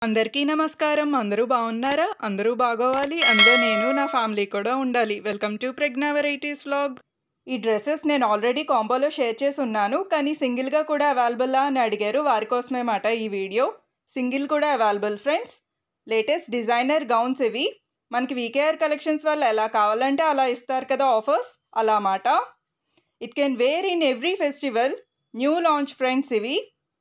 అందరికీ నమస్కారం అందరూ బాగున్నారా అందరూ బాగోవాలి అందులో నేను నా ఫ్యామిలీ కూడా ఉండాలి welcome to Pregna varieties vlog ఈ డ్రెస్సెస్ నేను ఆల్రెడీ కాంబోలో షేర్ చేసి ఉన్నాను కానీ సింగిల్గా కూడా అవైలబుల్లా అని అడిగారు వారి కోసమే మాట ఈ వీడియో సింగిల్ కూడా available friends latest designer gowns ఇవి మనకి వీకేఆర్ కలెక్షన్స్ వల్ల ఎలా కావాలంటే అలా ఇస్తారు కదా ఆఫర్స్ అలా మాట it can wear in every festival new launch friends ఇవి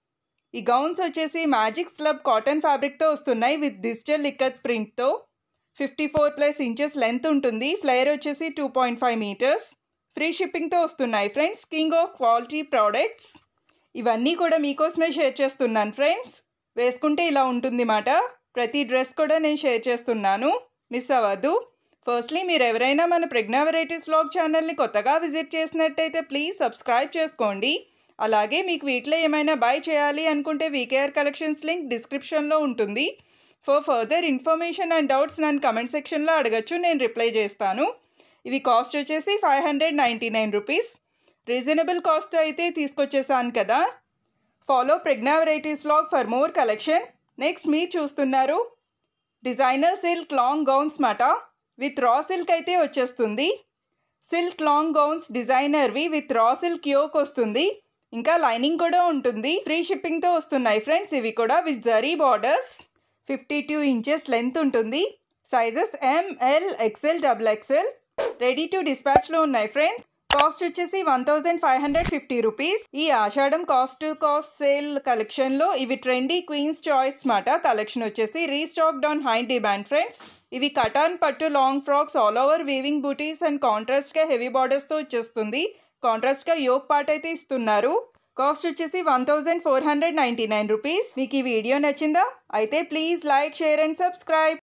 ఈ గౌన్స్ వచ్చేసి మ్యాజిక్ స్లబ్ కాటన్ ఫ్యాబ్రిక్తో వస్తున్నాయి విత్ డిజిటల్ ఇక్కత్ ప్రింట్తో fifty four plus inches length ఉంటుంది ఫ్లేయర్ వచ్చేసి two point five metres free షిప్పింగ్తో వస్తున్నాయి friends king of quality products ఇవన్నీ కూడా మీకోసమే షేర్ చేస్తున్నాను ఫ్రెండ్స్ వేసుకుంటే ఇలా ఉంటుంది మాట ప్రతి డ్రెస్ కూడా నేను షేర్ చేస్తున్నాను మిస్ అవ్వద్దు ఫస్ట్లీ మీరు ఎవరైనా మన ప్రెగ్నా వెరైటీస్ వ్లాగ్ ఛానల్ని కొత్తగా విజిట్ చేసినట్టయితే ప్లీజ్ సబ్స్క్రైబ్ చేసుకోండి అలాగే మీకు వీటిలో ఏమైనా బై చేయాలి అనుకుంటే వీకేఆర్ కలెక్షన్స్ లింక్ డిస్క్రిప్షన్లో ఉంటుంది for further information and doubts నన్ను కమెంట్ సెక్షన్లో అడగచ్చు నేను రిప్లై చేస్తాను ఇవి కాస్ట్ వచ్చేసి five hundred ninety nine rupees reasonable cost అయితే తీసుకొచ్చేసాను కదా follow Pragna varieties vlog for more collection next మీరు చూస్తున్నారు డిజైనర్ సిల్క్ లాంగ్ గౌన్స్ మాట విత్ రా సిల్క్ అయితే వచ్చేస్తుంది సిల్క్ లాంగ్ గౌన్స్ డిజైనర్వి విత్ రా సిల్క్ యోక్ వస్తుంది ఇంకా లైనింగ్ కూడా ఉంటుంది ఫ్రీ షిప్పింగ్తో వస్తున్నాయి ఫ్రెండ్స్ ఇవి కూడా with zari borders fifty two inches length ఉంటుంది sizes M L XL double XL ready to డిస్పాచ్లో ఉన్నాయి ఫ్రెండ్స్ కాస్ట్ వచ్చేసి one thousand five hundred fifty rupees ఈ Ashadham cost to cost sale కలెక్షన్లో ఇవి ట్రెండీ క్వీన్స్ చాయిస్ మాట కలెక్షన్ వచ్చేసి restocked on high demand friends ఇవి కటాన్ పట్టు long frocks all over weaving బూటీస్ అండ్ కాంట్రాస్ట్గా హెవీ బార్డర్స్తో వచ్చేస్తుంది కాంట్రాస్ట్గా యోగ్ పార్ట్ అయితే ఇస్తున్నారు కాస్ట్ వచ్చేసి one thousand four hundred ninety nine rupees మీకు ఈ వీడియో నచ్చిందా అయితే please like share and subscribe